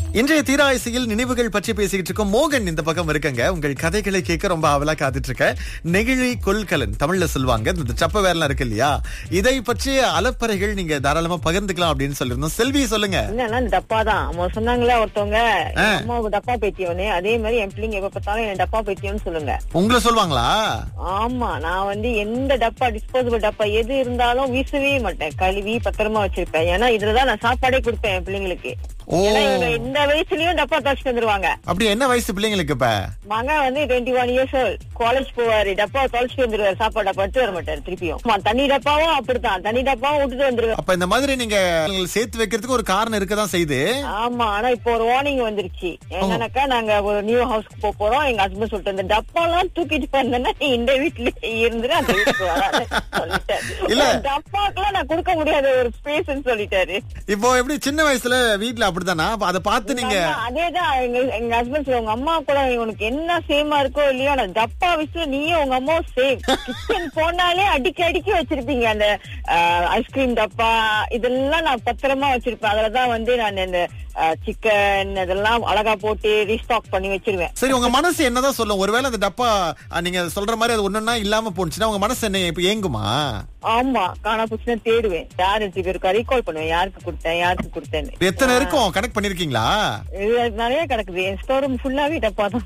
இன்றைய தீராயசியில் நினைவுகள் பற்றி பேசிக்கிட்டு இருக்கோம் மோகன் இந்த பக்கம் இருக்குங்க உங்கள் கதைகளை கேட்க ரொம்ப அவலா காத்துட்டு இருக்க நெகிழி கொள்கலன் தமிழ்ல சொல்லுவாங்க இந்த சப்ப வேறலாம் இருக்கு இல்லையா இதை பற்றிய அலப்பறைகள் நீங்க தாராளமா பகிர்ந்துக்கலாம் அப்படின்னு சொல்லியிருந்தோம் செல்வி சொல்லுங்க என்னன்னா இந்த டப்பா தான் அவங்க சொன்னாங்களே ஒருத்தவங்க எங்க அம்மாவுக்கு டப்பா பேத்தியோன்னு அதே மாதிரி என் பிள்ளைங்க எப்ப பார்த்தாலும் என் டப்பா பேத்தியோன்னு சொல்லுங்க உங்களை சொல்லுவாங்களா ஆமா நான் வந்து எந்த டப்பா டிஸ்போசபிள் டப்பா எது இருந்தாலும் வீசவே மாட்டேன் கழுவி பத்திரமா வச்சிருப்பேன் ஏன்னா இதுலதான் நான் சாப்பாடே கொடுப்பேன் என் பிள்ளைங்களுக்கு ஓ. ஏன்னா இவங்க இந்த வயசுலயும் டப்பா துவச்சிட்டு வந்துருவாங்க அப்படி என்ன வயசு பிள்ளைங்களுக்கு இப்ப மகன் வந்து டுவெண்ட்டி ஒன் இயர்ஸ் காலேஜ் போவாரு டப்பா தொலைச்சிட்டு வந்துருவாரு சாப்பாடு பட்டு வர மாட்டாரு திருப்பியும் ஆமா, தண்ணி டப்பாவும் அப்படித்தான் தண்ணி டப்பாவும் விட்டுட்டு வந்துருவாரு அப்ப இந்த மாதிரி நீங்க உங்களை சேர்த்து வைக்கிறதுக்கு ஒரு காரணம் இருக்கதான் செய்யுது ஆமா ஆனா இப்போ ஒரு வார்னிங் வந்துருச்சு என்னன்னாக்கா நாங்க ஒரு நியூ ஹவுஸ்க்கு போக போறோம் எங்க ஹஸ்பண்ட் சொல்லிட்டு இந்த டப்பா எல்லாம் தூக்கிட்டு வந்தேன்னா நீ இந்த வீட்டுல இருந்துட்டு அந்த வீட்டுக்கு வராத சொல்லிட்டாரு இல்ல. டப்பாக்கெல்லாம் நான் கொடுக்க முடியாத ஒரு ஸ்பேஸ் சொல்லிட்டாரு இப்போ எப்படி சின்ன வயசுல வீட்ல அப்படித்தானா அப்ப அதை பார்த்து நீங்க ஆமா, அதேதான் எங்க எங்க ஹஸ்பண்ட் சொல்லுவாங்க உங்க அம்மா கூட உனக்கு என்ன சேமா இருக்கோ இல்லையோ அந்த டப்பா விஷயம் நீயும் உங்க அம்மாவும் சேம் கிச்சன் போனாலே அடிக்கி அடிக்கி வச்சிருப்பீங்க அந்த ஐஸ்கிரீம் டப்பா இதெல்லாம் நான் பத்திரமா வச்சிருப்பேன் அதுலதான் வந்து நான் இந்த சிக்கன் இதெல்லாம் அழகா போட்டு ரீஸ்டாக் பண்ணி வச்சிருவேன் சரி உங்க மனசு என்னதான் சொல்லும் ஒருவேளை அந்த டப்பா அஹ், நீங்க சொல்ற மாதிரி அது ஒண்ணுன்னா இல்லாம போனுச்சுன்னா உங்க மனசு என்ன இப்ப ஏங்குமா ஆமா காணா போச்சுன்னா தேடுவேன் யார் எடுத்துக்கு இருக்கா ரீகால் பண்ணுவேன் யாருக்கு கொடுத்தேன் யாருக்கு கொடுத்தேன்னு எத்தனை இருக்கும் கனெக்ட் பண்ணிருக்கீங்களா இது நிறைய கிடக்குது என் ஸ்டோர் ரூம் ஃபுல்லாவே டப்பா தான்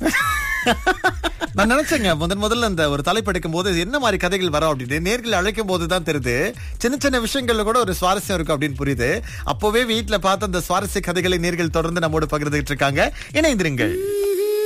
நான் நினைச்சேங்க முதன் முதல்ல அந்த ஒரு தலைப்பு எடுக்கும் போது என்ன மாதிரி கதைகள் வரும் அப்படின்னு நேர்கள் அழைக்கும் போது தான் தெரியுது சின்ன சின்ன விஷயங்கள்ல கூட ஒரு சுவாரஸ்யம் இருக்கும் அப்படின்னு புரியுது அப்பவே வீட்டுல பார்த்த அந்த சுவாரஸ்ய கதைகளை நேர்கள் தொடர்ந்து நம்மோடு பகிர்ந்துகிட்டு இருக்காங்க இணைந்திருங்கள்